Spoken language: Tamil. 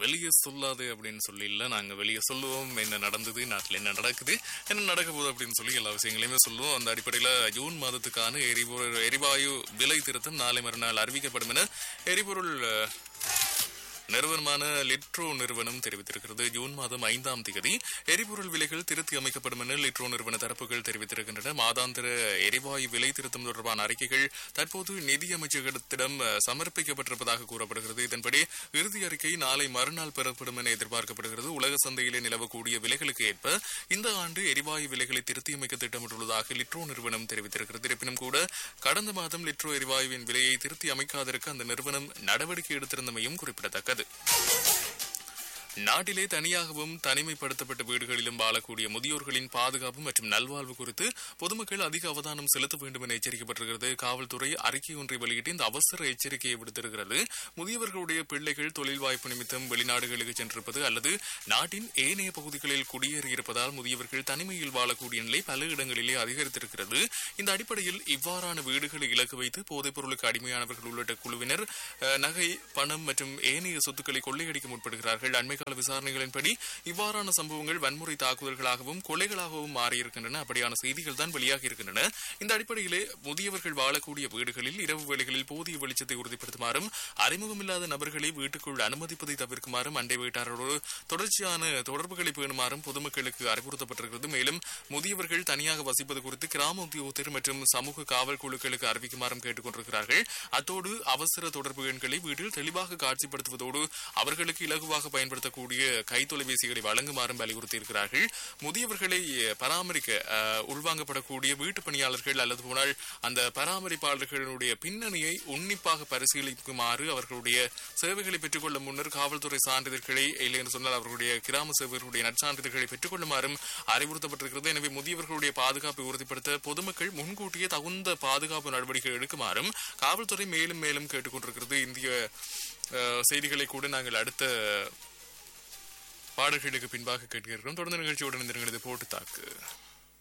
வெளியே சொல்லாது அப்படின்னு சொல்லி இல்ல நாங்க வெளியே சொல்லுவோம் என்ன நடந்தது நாட்டில் என்ன நடக்குது என்ன நடக்க போகுது அப்படின்னு சொல்லி எல்லா விஷயங்களையுமே சொல்லுவோம் அந்த அடிப்படையில ஜூன் மாதத்துக்கான எரிபொருள் எரிவாயு விலை திருத்தம் நாளை மறுநாள் அறிவிக்கப்படும் என எரிபொருள் அஹ், நிறுவனமான லிட்ரோ நிறுவனம் தெரிவித்திருக்கிறது ஜூன் மாதம் ஐந்தாம் தேதி எரிபொருள் விலைகள் திருத்தி அமைக்கப்படும் என லிட்ரோ நிறுவன தரப்புகள் தெரிவித்திருக்கின்றன மாதாந்திர எரிவாயு விலை திருத்தம் தொடர்பான அறிக்கைகள் தற்போது நிதி அமைச்சகத்திடம் அஹ், சமர்ப்பிக்கப்பட்டிருப்பதாக கூறப்படுகிறது இதன்படி இறுதி அறிக்கை நாளை மறுநாள் பெறப்படும் என எதிர்பார்க்கப்படுகிறது உலக சந்தையிலே நிலவக்கூடிய விலைகளுக்கு ஏற்ப இந்த ஆண்டு எரிவாயு விலைகளை திருத்தி அமைக்க திட்டமிட்டுள்ளதாக லிட்ரோ நிறுவனம் தெரிவித்திருக்கிறது இருப்பினும் கூட கடந்த மாதம் லிட்ரோ எரிவாயுவின் விலையை திருத்தி அமைக்காததற்கு அந்த நிறுவனம் நடவடிக்கை எடுத்திருந்தமையும் குறிப்பிடத்தக்கது நாட்டிலே தனியாகவும் தனிமைப்படுத்தப்பட்ட வீடுகளிலும் வாழக்கூடிய முதியோர்களின் பாதுகாப்பு மற்றும் நல்வாழ்வு குறித்து பொதுமக்கள் அதிக அவதானம் செலுத்த வேண்டும் என எச்சரிக்கப்பட்டிருக்கிறது காவல்துறை அறிக்கை ஒன்றை வெளியிட்டு இந்த அவசர எச்சரிக்கையை விடுத்திருக்கிறது முதியவர்களுடைய பிள்ளைகள் தொழில் வாய்ப்பு நிமித்தம் வெளிநாடுகளுக்கு சென்றிருப்பது அல்லது நாட்டின் ஏனைய பகுதிகளில் குடியேறியிருப்பதால் முதியவர்கள் தனிமையில் வாழக்கூடிய நிலை பல இடங்களிலே அதிகரித்திருக்கிறது இந்த அடிப்படையில் இவ்வாறான வீடுகளை இலக்கு வைத்து போதைப் பொருளுக்கு அடிமையானவர்கள் உள்ளிட்ட குழுவினர் அஹ், நகை பணம் மற்றும் ஏனைய சொத்துக்களை கொள்ளையடிக்க முற்படுகிறார்கள் அண்மை கால விசாரணைகளின்படி இவ்வாறான சம்பவங்கள் வன்முறை தாக்குதல்களாகவும் கொலைகளாகவும் மாறியிருக்கின்றன அப்படியான செய்திகள் தான் வெளியாகி இருக்கின்றன இந்த அடிப்படையிலே முதியவர்கள் வாழக்கூடிய வீடுகளில் இரவு வேளைகளில் போதிய வெளிச்சத்தை உறுதிப்படுத்துமாறும் அறிமுகமில்லாத நபர்களை வீட்டுக்குள் அனுமதிப்பதை தவிர்க்குமாறும் அண்டை வீட்டாரோடு தொடர்ச்சியான தொடர்புகளை பேணுமாறும் பொதுமக்களுக்கு அறிவுறுத்தப்பட்டிருக்கிறது மேலும் முதியவர்கள் தனியாக வசிப்பது குறித்து கிராம உத்தியோகத்தர் மற்றும் சமூக காவல் குழுக்களுக்கு அறிவிக்குமாறும் கேட்டுக் கொண்டிருக்கிறார்கள் அத்தோடு அவசர தொடர்பு எண்களை வீட்டில் தெளிவாக காட்சிப்படுத்துவதோடு அவர்களுக்கு இலகுவாக பயன்படுத்தக்கூடிய கை தொலைபேசிகளை வழங்குமாறும் வலியுறுத்தியிருக்கிறார்கள் முதியவர்களை அஹ், பராமரிக்க அஹ், உள்வாங்கப்படக்கூடிய வீட்டு பணியாளர்கள் அல்லது போனால் அந்த பராமரிப்பாளர்களுடைய பின்னணியை உன்னிப்பாக பரிசீலிக்குமாறு அவர்களுடைய சேவைகளை பெற்றுக்கொள்ள முன்னர் காவல்துறை சான்றிதழ்களை இல்லை என்று சொன்னால் அவர்களுடைய கிராம சேவர்களுடைய நற்சான்றிதழ்களை பெற்றுக்கொள்ளுமாறும் அறிவுறுத்தப்பட்டிருக்கிறது எனவே முதியவர்களுடைய பாதுகாப்பை உறுதிப்படுத்த பொதுமக்கள் முன்கூட்டியே தகுந்த பாதுகாப்பு நடவடிக்கை எடுக்குமாறும் காவல்துறை மேலும் மேலும் கேட்டுக்கொண்டிருக்கிறது இந்திய அஹ், செய்திகளை கூட நாங்கள் அடுத்த பாடல்களுக்கு பின்பாக கேட்கிறோம் தொடர்ந்து நிகழ்ச்சியுடன் இந்த போட்டு தாக்கு